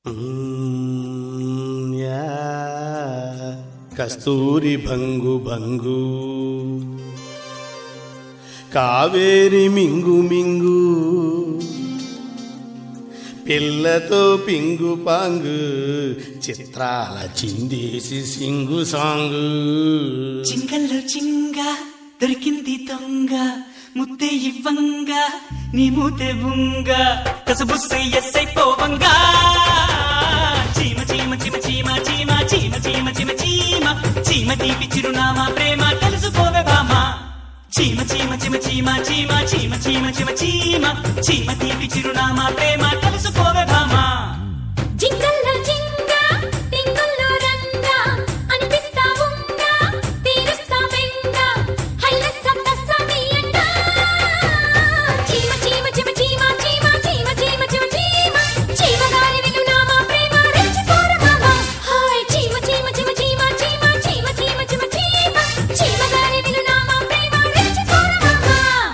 మ్మ్, yeah. కస్తూరి భంగు భంగు కావేరి మింగు మింగు పిల్లతో పింగు పాంగు చిత్రాల చిందేసి Singh song చింగల్లో చింగ దొరికింది దొంగ ముద్దే ఇవ్వంగ నీ మూతే బుంగ కసబుస్సై ఎస్సై పోవంగా చీమ చీమ చీమ చీమ చీమ చీమ చీమ చీమ చీమ చీమ తీపి చిరునామా ప్రేమ తెలుసుకోవే బామా చీమ చీమ చీమ చీమ చీమ చీమ చీమ చీమ చీమ చీమ తీపి చిరునామా ప్రేమ తెలుసుకోవే బామా జింగల్లో జింగ టింగుల్లో రంగ అనిపిస్తా ఉంగ తీరుస్తా వెంగ హైలెస్స తస్సదియంగ చీమ చీమ చీమ చీమ చీమ చీమ చీమ చీమ చీమ చీమ గారి విలునామా ప్రేమ రెచ్చిపోర మామ హాయ్ చీమ చీమ చీమ చీమ చీమ చీమ చీమ చీమ చీమ చీమ గారి విలునామా ప్రేమ రెచ్చిపోర మామ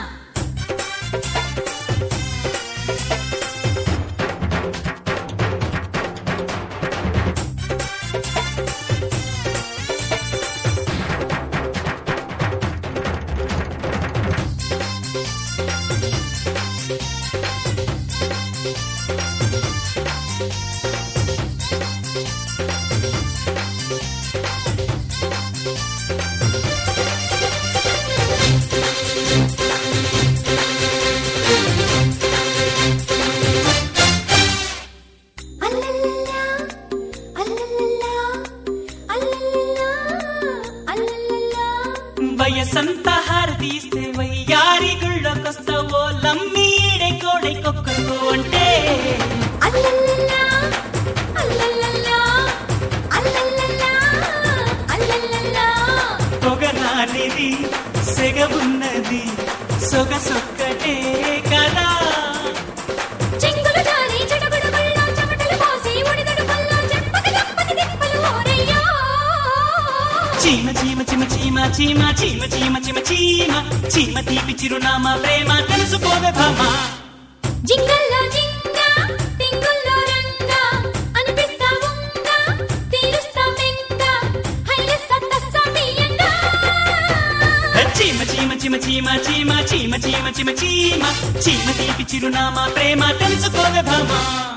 అల్లల్లల్లా అల్లల్లల్లా అల్లల్లల్లా అల్లల్లల్లా వయసంతా హారతీస్తే వయ్యారి గుళ్ళకొస్తావో లమ్మి ఈడే కోడై కొక్కరు అంటే అల్లల్లల్లా అల్లల్లల్లా అల్లల్లల్లా అల్లల్లల్లా పొగరానిది సెగవున్నది సొగసొక్కటే కదా చెంగులు జారి చెడబుడబుల్లో చెమటలు పోసి ఒడిదడుపుల్లో చెంపక చెంపకి దిప్పలు ఓరయ్యో చీమ చీమ చీమ చీమ చీమ చీమ చీమ చీమ చీమ చీమ తీపి చిరునామా ప్రేమ తెలుసుకోవే భామా జింగల్లో జింగ టింగుల్లో రంగ అనిపిస్తా ఉంగ తీరుస్తా మెంగ హైలెస్స తస్సదియంగ చీమ చీమ చీమ చీమ చీమ చీమ చీమ చీమ చీమ చీమ తీపి చిరునామా ప్రేమ తెలుసుకోవే భామా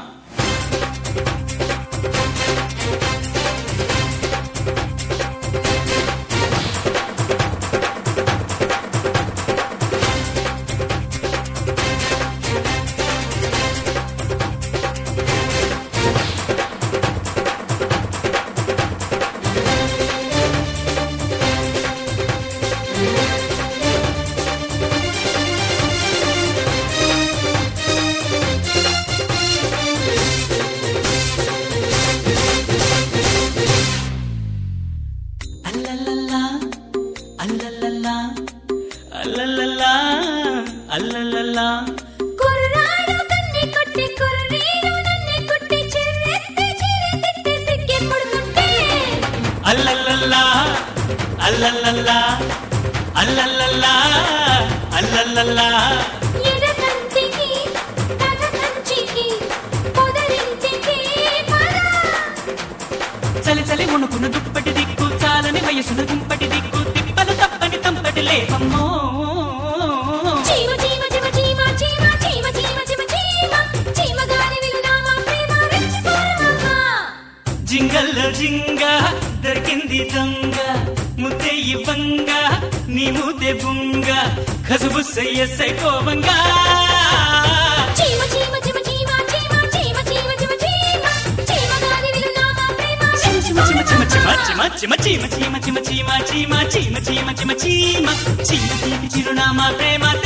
అల్లల్లల్లా అల్లల్లల్లా అల్లల్లల్లా అల్లల్లల్లా కుర్రాడు కన్ని కొట్టి కుర్రీడు నన్ను కొట్టి చిర్రెత్తి చిరెత్తి సిగ్గి పడుతుంటే అల్లల్లల్లా అల్లల్లల్లా అల్లల్లల్లా అల్లల్లల్లా ఎడకంటికి కథ కంచికి పొదరింటికి పద చలి చలి ఉణుకును దుప్పటి దిక్కు చాలని వయసును దుంపటి దిక్కు తిప్పలు తప్పని తంపటి లేపమ్మో చీమ చీమ చీమ చీమ చీమ చీమ చీమ చీమ చీమ చీమ గారి విలునామా ప్రేమ రెచ్చిపోరమామా జింగల్లో జింగ దొరికింది దొంగ ముద్దే ఇవ్వంగ నీ మూతే బుంగ కసుబుస్సై ఎస్సై కోవంగా చీమ చీమ చీమ చీమ చీమ చీమ చీమ చీమ చీమ చీమ గారి విలునామా ప్రేమ చిమ చిమ చిమ చిమ చిమ చిమ చిమ చిమ చిమ చిమ చిమ చిమ చిమ చిమ చిమ చిమ చిమ చీమ తీపి చిరునామా ప్రేమ